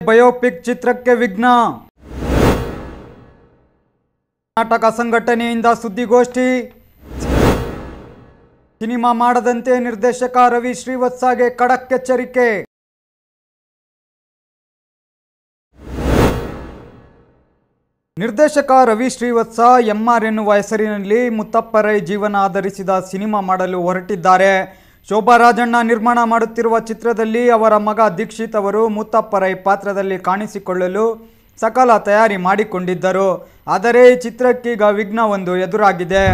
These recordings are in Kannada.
ಬಯೋಪಿಕ್ ಚಿತ್ರಕ್ಕೆ ವಿಘ್ನ ಕರ್ನಾಟಕ ಸಂಘಟನೆಯಿಂದ ಸುದ್ದಿಗೋಷ್ಠಿ ಸಿನಿಮಾ ಮಾಡದಂತೆ ನಿರ್ದೇಶಕ ರವಿ ಶ್ರೀವತ್ಸಗೆ ಖಡಕ್ ಎಚ್ಚರಿಕೆ ನಿರ್ದೇಶಕ ರವಿ ಶ್ರೀವತ್ಸ ಎಂಆರ್ ಎನ್ನುವ ಹೆಸರಿನಲ್ಲಿ ಮುತ್ತಪ್ಪರೈ ಜೀವನ ಆಧರಿಸಿದ ಸಿನಿಮಾ ಮಾಡಲು ಹೊರಟಿದ್ದಾರೆ ಶೋಭಾ ರಾಜಣ್ಣ ನಿರ್ಮಾಣ ಮಾಡುತ್ತಿರುವ ಚಿತ್ರದಲ್ಲಿ ಅವರ ಮಗ ದೀಕ್ಷಿತ್ ಅವರು ಮುತ್ತಪ್ಪರೈ ಪಾತ್ರದಲ್ಲಿ ಕಾಣಿಸಿಕೊಳ್ಳಲು ಸಕಲ ತಯಾರಿ ಮಾಡಿಕೊಂಡಿದ್ದರು ಆದರೆ ಈ ಚಿತ್ರಕ್ಕೀಗ ವಿಘ್ನವೊಂದು ಎದುರಾಗಿದೆ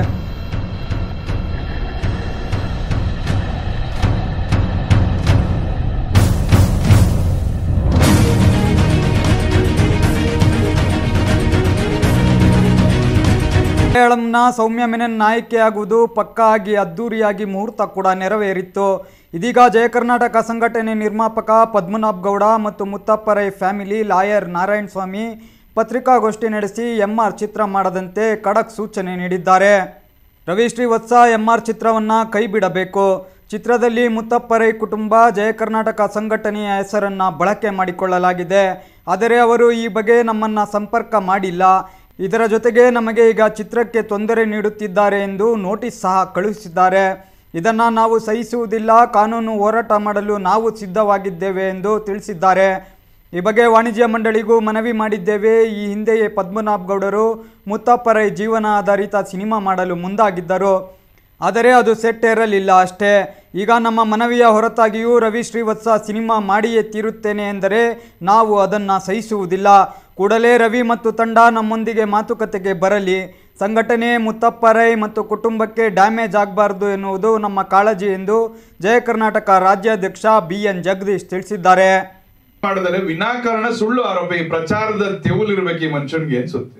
ಮಲಯಾಳಂನ ಸೌಮ್ಯ ಮೆನನ್ ನಾಯಕಿಯಾಗುವುದು ಪಕ್ಕಾ ಆಗಿ ಅದ್ದೂರಿಯಾಗಿ ಮುಹೂರ್ತ ಕೂಡ ನೆರವೇರಿತ್ತು ಇದೀಗ ಜಯ ಕರ್ನಾಟಕ ಸಂಘಟನೆ ನಿರ್ಮಾಪಕ ಪದ್ಮನಾಭ್ ಗೌಡ ಮತ್ತು ಮುತ್ತಪ್ಪರೈ ಫ್ಯಾಮಿಲಿ ಲಾಯರ್ ನಾರಾಯಣ ಸ್ವಾಮಿ ಪತ್ರಿಕಾಗೋಷ್ಠಿ ನಡೆಸಿ ಎಂಆರ್ ಚಿತ್ರ ಮಾಡದಂತೆ ಖಡಕ್ ಸೂಚನೆ ನೀಡಿದ್ದಾರೆ ರವಿ ಶ್ರೀವತ್ಸ ಎಂಆರ್ ಚಿತ್ರವನ್ನು ಕೈ ಬಿಡಬೇಕು ಚಿತ್ರದಲ್ಲಿ ಮುತ್ತಪ್ಪರೈ ಕುಟುಂಬ ಜಯ ಕರ್ನಾಟಕ ಸಂಘಟನೆಯ ಹೆಸರನ್ನು ಬಳಕೆ ಮಾಡಿಕೊಳ್ಳಲಾಗಿದೆ ಆದರೆ ಅವರು ಈ ಬಗ್ಗೆ ನಮ್ಮನ್ನು ಸಂಪರ್ಕ ಮಾಡಿಲ್ಲ ಇದರ ಜೊತೆಗೆ ನಮಗೆ ಈಗ ಚಿತ್ರಕ್ಕೆ ತೊಂದರೆ ನೀಡುತ್ತಿದ್ದಾರೆ ಎಂದು ನೋಟಿಸ್ ಸಹ ಕಳುಹಿಸಿದ್ದಾರೆ ಇದನ್ನು ನಾವು ಸಹಿಸುವುದಿಲ್ಲ ಕಾನೂನು ಹೋರಾಟ ಮಾಡಲು ನಾವು ಸಿದ್ಧವಾಗಿದ್ದೇವೆ ಎಂದು ತಿಳಿಸಿದ್ದಾರೆ ಈ ಬಗ್ಗೆ ವಾಣಿಜ್ಯ ಮಂಡಳಿಗೂ ಮನವಿ ಮಾಡಿದ್ದೇವೆ ಈ ಹಿಂದೆಯೇ ಪದ್ಮನಾಭ್ ಗೌಡರು ಮುತ್ತಪ್ಪರೈ ಜೀವನ ಆಧಾರಿತ ಸಿನಿಮಾ ಮಾಡಲು ಮುಂದಾಗಿದ್ದರು ಆದರೆ ಅದು ಸೆಟ್ ಏರಲಿಲ್ಲ ಅಷ್ಟೇ ಈಗ ನಮ್ಮ ಮನವಿಯ ಹೊರತಾಗಿಯೂ ರವಿ ಶ್ರೀವತ್ಸ ಸಿನಿಮಾ ಮಾಡಿಯೇ ತೀರುತ್ತೇನೆ ಎಂದರೆ ನಾವು ಅದನ್ನು ಸಹಿಸುವುದಿಲ್ಲ ಕೂಡಲೇ ರವಿ ಮತ್ತು ತಂಡ ನಮ್ಮೊಂದಿಗೆ ಮಾತುಕತೆಗೆ ಬರಲಿ ಸಂಘಟನೆ ಮುತ್ತಪ್ಪರೈ ಮತ್ತು ಕುಟುಂಬಕ್ಕೆ ಡ್ಯಾಮೇಜ್ ಆಗಬಾರ್ದು ಎನ್ನುವುದು ನಮ್ಮ ಕಾಳಜಿ ಎಂದು ಜಯ ಕರ್ನಾಟಕ ರಾಜ್ಯಾಧ್ಯಕ್ಷ ಬಿ ಎನ್ ಜಗದೀಶ್ ತಿಳಿಸಿದ್ದಾರೆ ಮಾಡಿದರೆ ವಿನಾಕಾರಣ ಸುಳ್ಳು ಆರೋಪ ಈ ಪ್ರಚಾರದ ತೆವಲಿರ್ಬೇಕು ಈ ಮನುಷ್ಯನ್ಗೆ ಅನ್ಸುತ್ತೆ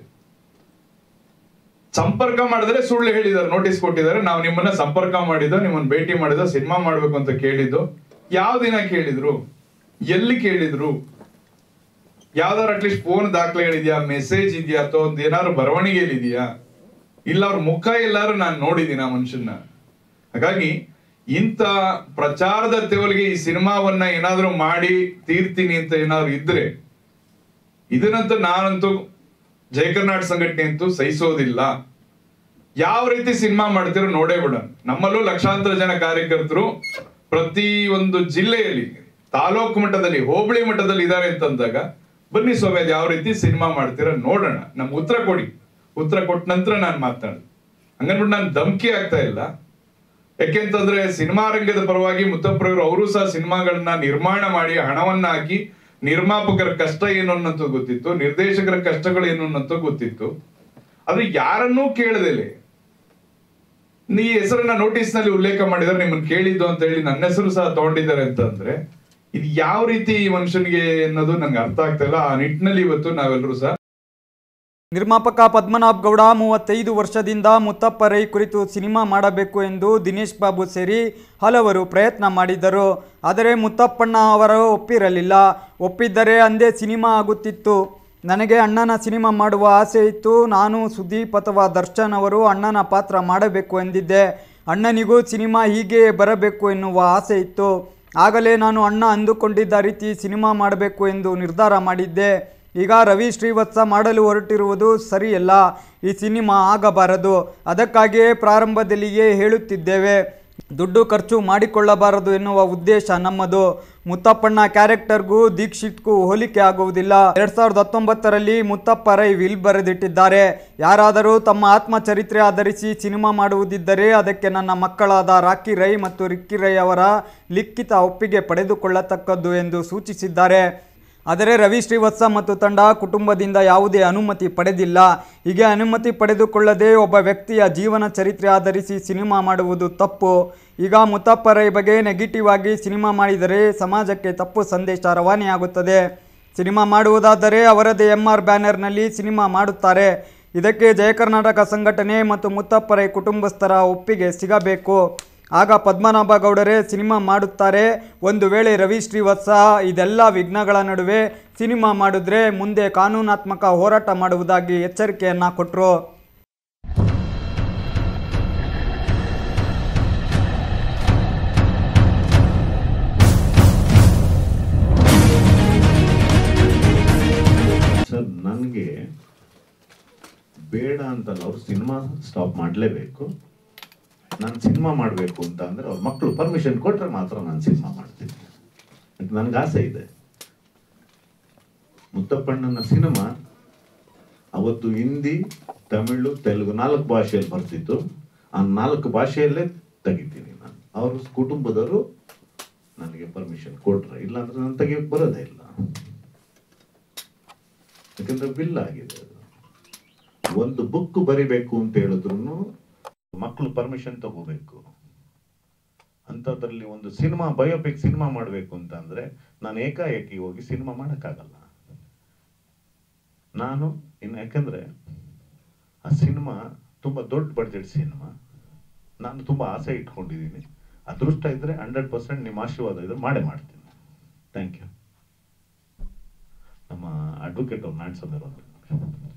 ಸಂಪರ್ಕ ಮಾಡಿದ್ರೆ ಸುಳ್ಳು ಹೇಳಿದ್ದಾರೆ ನೋಟಿಸ್ ಕೊಟ್ಟಿದ್ದಾರೆ ನಾವು ನಿಮ್ಮನ್ನ ಸಂಪರ್ಕ ಮಾಡಿದ್ದು ನಿಮ್ಮನ್ನ ಭೇಟಿ ಮಾಡಿದ್ದು ಸಿನಿಮಾ ಮಾಡ್ಬೇಕು ಅಂತ ಕೇಳಿದ್ದು ಯಾವ ದಿನ ಕೇಳಿದ್ರು ಎಲ್ಲಿ ಕೇಳಿದ್ರು ಯಾವ್ದಾರು ಅಟ್ಲೀಸ್ಟ್ ಫೋನ್ ದಾಖಲೆಗಳಿದ್ಯಾ ಮೆಸೇಜ್ ಇದೆಯಾ ಅಥವಾ ಒಂದ್ ಏನಾದ್ರು ಬರವಣಿಗೆಯಲ್ಲಿ ಇದೆಯಾ ಇಲ್ಲ ಅವ್ರ ಮುಖ ಎಲ್ಲಾರು ನಾನು ನೋಡಿದ್ದೀನಿ ಆ ಮನುಷ್ಯನ ಹಾಗಾಗಿ ಇಂಥ ಪ್ರಚಾರದ ತೆವಲಿಗೆ ಈ ಸಿನಿಮಾವನ್ನ ಏನಾದ್ರೂ ಮಾಡಿ ತೀರ್ತೀನಿ ಅಂತ ಏನಾದ್ರು ಇದ್ರೆ ಇದನ್ನಂತೂ ನಾನಂತೂ ಜಯ ಕರ್ನಾಟಕ ಸಂಘಟನೆ ಅಂತೂ ಸಹಿಸೋದಿಲ್ಲ ಯಾವ ರೀತಿ ಸಿನಿಮಾ ಮಾಡ್ತಿರೋ ನೋಡೇ ಬಿಡ ನಮ್ಮಲ್ಲೂ ಲಕ್ಷಾಂತರ ಜನ ಕಾರ್ಯಕರ್ತರು ಪ್ರತಿ ಒಂದು ಜಿಲ್ಲೆಯಲ್ಲಿ ತಾಲೂಕು ಮಟ್ಟದಲ್ಲಿ ಹೋಬಳಿ ಮಟ್ಟದಲ್ಲಿ ಇದ್ದಾರೆ ಅಂತಂದಾಗ ಬನ್ನಿ ಸ್ವಾಮಿ ಅದ್ ಯಾವ ರೀತಿ ಸಿನಿಮಾ ಮಾಡ್ತೀರಾ ನೋಡೋಣ ನಮ್ಗೆ ಉತ್ತರ ಕೊಡಿ ಉತ್ತರ ಕೊಟ್ಟ ನಂತರ ನಾನು ಮಾತನಾಡುದು ಹಂಗನ್ಬಿಟ್ಟು ನಾನು ಧಮಕಿ ಆಗ್ತಾ ಇಲ್ಲ ಯಾಕೆಂತಂದ್ರೆ ಸಿನಿಮಾ ರಂಗದ ಪರವಾಗಿ ಮುತ್ತಪ್ಪರವರು ಅವರು ಸಹ ಸಿನಿಮಾಗಳನ್ನ ನಿರ್ಮಾಣ ಮಾಡಿ ಹಣವನ್ನ ಹಾಕಿ ನಿರ್ಮಾಪಕರ ಕಷ್ಟ ಏನು ಅನ್ನೋದು ಗೊತ್ತಿತ್ತು ನಿರ್ದೇಶಕರ ಕಷ್ಟಗಳು ಏನು ಅನ್ನೋದು ಗೊತ್ತಿತ್ತು ಆದ್ರೆ ಯಾರನ್ನೂ ಕೇಳದೆಲೆ ನೀ ಹೆಸರನ್ನ ನೋಟಿಸ್ ನಲ್ಲಿ ಉಲ್ಲೇಖ ಮಾಡಿದ್ರೆ ನಿಮ್ಮನ್ನ ಕೇಳಿದ್ದು ಅಂತ ಹೇಳಿ ನನ್ನ ಹೆಸರು ಸಹ ತಗೊಂಡಿದ್ದಾರೆ ಅಂತಂದ್ರೆ ಇದು ಯಾವ ರೀತಿ ಈ ಮನುಷ್ಯನಿಗೆ ಅನ್ನೋದು ನಂಗೆ ಅರ್ಥ ಆಗ್ತಾ ಇಲ್ಲ ಆ ನಿಟ್ಟಿನಲ್ಲಿ ಇವತ್ತು ನಾವೆಲ್ಲರೂ ಸಹ ನಿರ್ಮಾಪಕ ಪದ್ಮನಾಭ್ ಗೌಡ ಮೂವತ್ತೈದು ವರ್ಷದಿಂದ ಮುತ್ತಪ್ಪರೈ ಕುರಿತು ಸಿನಿಮಾ ಮಾಡಬೇಕು ಎಂದು ದಿನೇಶ್ ಬಾಬು ಸೇರಿ ಹಲವರು ಪ್ರಯತ್ನ ಮಾಡಿದರು ಆದರೆ ಮುತ್ತಪ್ಪಣ್ಣ ಅವರು ಒಪ್ಪಿರಲಿಲ್ಲ ಒಪ್ಪಿದ್ದರೆ ಅಂದೇ ಸಿನಿಮಾ ಆಗುತ್ತಿತ್ತು ನನಗೆ ಅಣ್ಣನ ಸಿನಿಮಾ ಮಾಡುವ ಆಸೆ ಇತ್ತು ನಾನು ಸುದೀಪ್ ಅಥವಾ ದರ್ಶನ್ ಅವರು ಅಣ್ಣನ ಪಾತ್ರ ಮಾಡಬೇಕು ಎಂದಿದ್ದೆ ಅಣ್ಣನಿಗೂ ಸಿನಿಮಾ ಹೀಗೆಯೇ ಬರಬೇಕು ಎನ್ನುವ ಆಸೆ ಇತ್ತು ಆಗಲೇ ನಾನು ಅಣ್ಣ ಅಂದುಕೊಂಡಿದ್ದ ರೀತಿ ಸಿನಿಮಾ ಮಾಡಬೇಕು ಎಂದು ನಿರ್ಧಾರ ಮಾಡಿದ್ದೆ ಈಗ ರವಿ ಶ್ರೀವತ್ಸ ಮಾಡಲು ಹೊರಟಿರುವುದು ಸರಿಯಲ್ಲ ಈ ಸಿನಿಮಾ ಆಗಬಾರದು ಅದಕ್ಕಾಗಿಯೇ ಪ್ರಾರಂಭದಲ್ಲಿಯೇ ಹೇಳುತ್ತಿದ್ದೇವೆ ದುಡ್ಡು ಖರ್ಚು ಮಾಡಿಕೊಳ್ಳಬಾರದು ಎನ್ನುವ ಉದ್ದೇಶ ನಮ್ಮದು ಮುತ್ತಪ್ಪಣ್ಣ ಕ್ಯಾರೆಕ್ಟರ್ಗೂ ದೀಕ್ಷಿತ್ಗೂ ಹೋಲಿಕೆ ಆಗುವುದಿಲ್ಲ ಎರಡ್ ಸಾವಿರದ ಹತ್ತೊಂಬತ್ತರಲ್ಲಿ ಮುತ್ತಪ್ಪ ರೈ ವಿಲ್ ಬರೆದಿಟ್ಟಿದ್ದಾರೆ ಯಾರಾದರೂ ತಮ್ಮ ಆತ್ಮಚರಿತ್ರೆ ಆಧರಿಸಿ ಸಿನಿಮಾ ಮಾಡುವುದಿದ್ದರೆ ಅದಕ್ಕೆ ನನ್ನ ಮಕ್ಕಳಾದ ರಾಕಿ ರೈ ಮತ್ತು ರಿಕ್ಕಿ ರೈ ಅವರ ಲಿಖಿತ ಒಪ್ಪಿಗೆ ಪಡೆದುಕೊಳ್ಳತಕ್ಕದ್ದು ಎಂದು ಸೂಚಿಸಿದ್ದಾರೆ ಆದರೆ ರವಿ ಶ್ರೀವತ್ಸ ಮತ್ತು ತಂಡ ಕುಟುಂಬದಿಂದ ಯಾವುದೇ ಅನುಮತಿ ಪಡೆದಿಲ್ಲ ಹೀಗೆ ಅನುಮತಿ ಪಡೆದುಕೊಳ್ಳದೆ ಒಬ್ಬ ವ್ಯಕ್ತಿಯ ಜೀವನ ಚರಿತ್ರೆ ಆಧರಿಸಿ ಸಿನಿಮಾ ಮಾಡುವುದು ತಪ್ಪು ಈಗ ಮುತ್ತಪ್ಪರೈ ಬಗ್ಗೆ ನೆಗೆಟಿವ್ ಆಗಿ ಸಿನಿಮಾ ಮಾಡಿದರೆ ಸಮಾಜಕ್ಕೆ ತಪ್ಪು ಸಂದೇಶ ರವಾನೆಯಾಗುತ್ತದೆ ಸಿನಿಮಾ ಮಾಡುವುದಾದರೆ ಅವರದೇ ಎಂ ಆರ್ ಬ್ಯಾನರ್ನಲ್ಲಿ ಸಿನಿಮಾ ಮಾಡುತ್ತಾರೆ ಇದಕ್ಕೆ ಜಯ ಕರ್ನಾಟಕ ಸಂಘಟನೆ ಮತ್ತು ಮುತ್ತಪ್ಪರೈ ಕುಟುಂಬಸ್ಥರ ಒಪ್ಪಿಗೆ ಸಿಗಬೇಕು ಆಗ ಪದ್ಮನಾಭ ಗೌಡರೇ ಸಿನಿಮಾ ಮಾಡುತ್ತಾರೆ ಒಂದು ವೇಳೆ ರವಿ ಶ್ರೀವತ್ಸ ಇದೆಲ್ಲ ವಿಘ್ನಗಳ ನಡುವೆ ಸಿನಿಮಾ ಮಾಡಿದ್ರೆ ಮುಂದೆ ಕಾನೂನಾತ್ಮಕ ಹೋರಾಟ ಮಾಡುವುದಾಗಿ ಎಚ್ಚರಿಕೆಯನ್ನು ಕೊಟ್ಟರು ಬೇಡ ಅಂತಲ್ಲ ಅವ್ರು ಸಿನಿಮಾ ಸ್ಟಾಪ್ ಮಾಡಲೇಬೇಕು ನಾನು ಸಿನಿಮಾ ಮಾಡಬೇಕು ಅಂತ ಅಂದರೆ ಅವ್ರ ಮಕ್ಕಳು ಪರ್ಮಿಷನ್ ಕೊಟ್ಟರೆ ಮಾತ್ರ ನಾನು ಸಿನಿಮಾ ಮಾಡ್ತೀನಿ ಯಾಕೆ ನನಗೆ ಆಸೆ ಇದೆ ಮುತ್ತಪ್ಪಣ್ಣನ ಸಿನಿಮಾ ಅವತ್ತು ಹಿಂದಿ ತಮಿಳು ತೆಲುಗು ನಾಲ್ಕು ಭಾಷೆಯಲ್ಲಿ ಬರ್ತಿತ್ತು ಆ ನಾಲ್ಕು ಭಾಷೆಯಲ್ಲೇ ತೆಗಿತೀನಿ ನಾನು ಅವ್ರ ಕುಟುಂಬದವರು ನನಗೆ ಪರ್ಮಿಷನ್ ಕೊಟ್ರೆ ಇಲ್ಲಾಂದ್ರೆ ನಾನು ತೆಗಿಯೋಕೆ ಬರೋದೇ ಇಲ್ಲ ಯಾಕಂದ್ರೆ ಬಿಲ್ ಆಗಿದೆ ಅದು ಒಂದು ಬುಕ್ ಬರಿಬೇಕು ಅಂತ ಹೇಳಿದ್ರು ಮಕ್ಕಳು ಪರ್ಮಿಷನ್ ತಗೋಬೇಕು ಅಂಥದ್ರಲ್ಲಿ ಒಂದು ಸಿನಿಮಾ ಬಯೋಪಿಕ್ ಸಿನಿಮಾ ಮಾಡಬೇಕು ಅಂತ ಅಂದ್ರೆ ನಾನು ಏಕಾಏಕಿ ಹೋಗಿ ಸಿನಿಮಾ ಮಾಡೋಕ್ಕಾಗಲ್ಲ ನಾನು ಇನ್ನು ಯಾಕಂದ್ರೆ ಆ ಸಿನಿಮಾ ತುಂಬ ದೊಡ್ಡ ಬಡ್ಜೆಟ್ ಸಿನಿಮಾ ನಾನು ತುಂಬ ಆಸೆ ಇಟ್ಕೊಂಡಿದ್ದೀನಿ ಅದೃಷ್ಟ ಇದ್ರೆ ಹಂಡ್ರೆಡ್ ಪರ್ಸೆಂಟ್ ನಿಮ್ಮ ಆಶೀರ್ವಾದ ಇದ್ರೆ ಮಾಡೇ ಮಾಡ್ತೀನಿ ಥ್ಯಾಂಕ್ ಯು ನಮ್ಮ ಅಡ್ವೊಕೇಟ್ ಅವ್ರು ನಾಡ್ಸೋದಿರೋದು